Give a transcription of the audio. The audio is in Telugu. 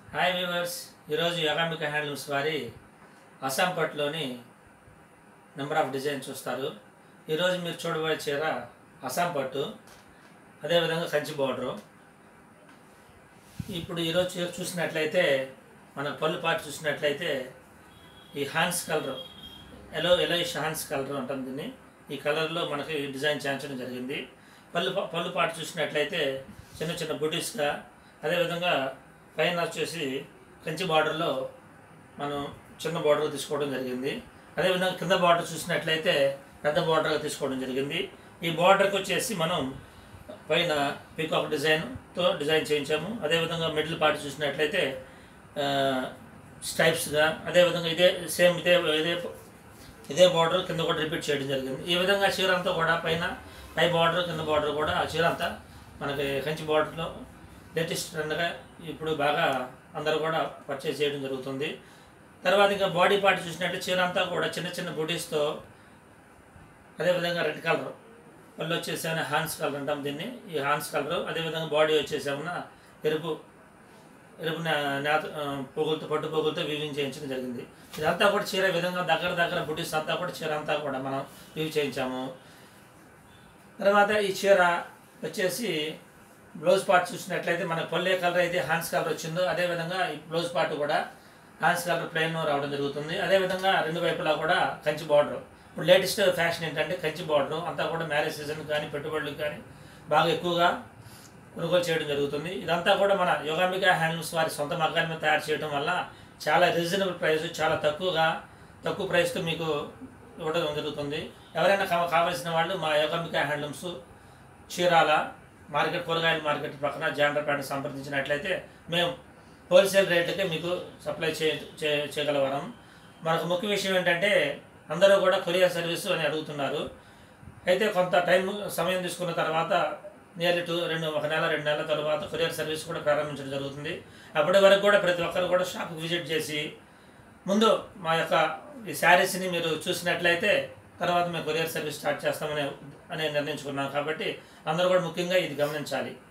హాయ్ వ్యూవర్స్ ఈరోజు యగామిక హ్యాండ్లూమ్స్ వారి అస్సాం పట్టులోని నెంబర్ ఆఫ్ డిజైన్ చూస్తారు ఈరోజు మీరు చూడబోయే చీర అస్సాం పట్టు అదేవిధంగా కంచి బార్డరు ఇప్పుడు ఈరోజు చీర చూసినట్లయితే మన పళ్ళు పాటు చూసినట్లయితే ఈ హాన్స్ కలర్ ఎలో ఎలోయిష్ హాన్స్ కలర్ ఉంటుంది దీన్ని ఈ కలర్లో మనకి డిజైన్ చేయించడం జరిగింది పళ్ళు పా- పళ్ళు పాటు చూసినట్లయితే చిన్న చిన్న బుటీస్గా అదేవిధంగా పైన వచ్చేసి కంచి బార్డర్లో మనం చిన్న బార్డర్ తీసుకోవడం జరిగింది అదేవిధంగా కింద బార్డర్ చూసినట్లయితే పెద్ద బార్డర్గా తీసుకోవడం జరిగింది ఈ బార్డర్కి వచ్చేసి మనం పైన పీకాక్ డిజైన్తో డిజైన్ చేయించాము అదేవిధంగా మిడిల్ పార్ట్ చూసినట్లయితే స్టైప్స్గా అదేవిధంగా ఇదే సేమ్ ఇదే ఇదే ఇదే బార్డర్ కింద కూడా రిపీట్ చేయడం జరిగింది ఈ విధంగా చీర అంతా కూడా పైన పై బార్డర్ కింద బార్డర్ కూడా ఆ చీర అంతా మనకి కంచి బార్డర్లో లేటెస్ట్ ట్రెండ్గా ఇప్పుడు బాగా అందరూ కూడా పర్చేస్ చేయడం జరుగుతుంది తర్వాత ఇంకా బాడీ పార్ట్ చూసినట్టు చీర అంతా కూడా చిన్న చిన్న బుటీస్తో అదేవిధంగా రెడ్ కలర్ పళ్ళు వచ్చేసామని హాన్స్ కలర్ అంటాం దీన్ని ఈ హాన్స్ కలర్ అదేవిధంగా బాడీ వచ్చేసామన్న ఎరుపు ఎరుపు నా- నేత ఆ, పొగులతో పట్టు పొగులతో వీవింగ్ చేయించడం జరిగింది ఇదంతా కూడా చీర ఈ విధంగా దగ్గర దగ్గర బుటీస్ అంతా కూడా చీర అంతా కూడా మనం వీవ్ చేయించాము తర్వాత ఈ చీర వచ్చేసి బ్లౌజ్ పార్ట్ చూసినట్లయితే మన పల్లె కలర్ అయితే హాన్స్ కలర్ వచ్చిందో అదేవిధంగా ఈ బ్లౌజ్ పార్ట్ కూడా హాన్స్ కలర్ ప్లెయిన్ రావడం జరుగుతుంది అదేవిధంగా రెండు వైపులా కూడా కంచి బార్డర్ ఇప్పుడు లేటెస్ట్ ఫ్యాషన్ ఏంటంటే కంచి బార్డర్ అంతా కూడా మ్యారేజ్ సీజన్ కానీ పెట్టుబడులకు కానీ బాగా ఎక్కువగా కొనుగోలు చేయడం జరుగుతుంది ఇదంతా కూడా మన యోగాంబిక హ్యాండ్లూమ్స్ వారి సొంత మగ్గాల మీద తయారు చేయడం వల్ల చాలా రీజనబుల్ ప్రైస్ చాలా తక్కువగా తక్కువ ప్రైస్తో మీకు ఇవ్వడం జరుగుతుంది ఎవరైనా కావ- కావాల్సిన వాళ్ళు మా యోగాంబిక హ్యాండ్లూమ్స్ చీరాల మార్కెట్ కూరగాయల మార్కెట్ పక్కన జాండ్రపేట సంప్రదించినట్లయితే మేము హోల్సేల్ రేట్లకే మీకు సప్లై చే చే- చేయగలవరం మనకు ముఖ్య విషయం ఏంటంటే అందరూ కూడా కొరియర్ సర్వీస్ అని అడుగుతున్నారు అయితే కొంత టైం సమయం తీసుకున్న తర్వాత నియర్లీ టూ రెండు ఒక నెల రెండు నెలల తర్వాత కొరియర్ సర్వీస్ కూడా ప్రారంభించడం జరుగుతుంది అప్పటి వరకు కూడా ప్రతి ఒక్కరు కూడా షాప్కి విజిట్ చేసి ముందు మా యొక్క ఈ శారీస్ని మీరు చూసినట్లయితే తర్వాత మేము కొరియర్ సర్వీస్ స్టార్ట్ చేస్తామని అని నిర్ణయించుకున్నాం కాబట్టి అందరూ కూడా ముఖ్యంగా ఇది గమనించాలి